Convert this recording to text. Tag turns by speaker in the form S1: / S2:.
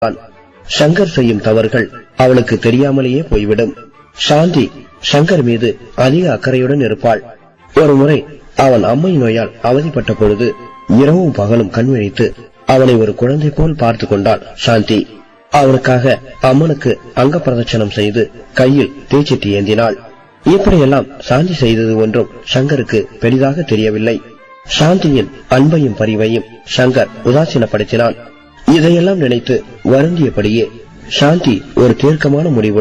S1: தான். சங்கர் செய்யும் தவறுகள் அவளுக்கு தெரியாமலேயே போய்விடும் சாந்தி சங்கர் மீது அதிக அக்கறையுடன் இருப்பாள் ஒருமுறை அவன் அம்மை நோயால் அவதிப்பட்ட பொழுது இரவும் பகலும் கண் விழித்து அவனை ஒரு குழந்தை போல் பார்த்து கொண்டாள் சாந்தி அவனுக்காக அம்மனுக்கு அங்க பிரதட்சணம் செய்து கையில் தீச்சட்டி ஏந்தினாள் இப்படியெல்லாம் சாந்தி செய்தது ஒன்றும் சங்கருக்கு பெரிதாக தெரியவில்லை சாந்தியின் அன்பையும் பரிவையும் சங்கர் உதாசீனப்படுத்தினான் இதையெல்லாம் நினைத்து வருந்தியபடியே சாந்தி ஒரு தீர்க்கமான முடிவுடன்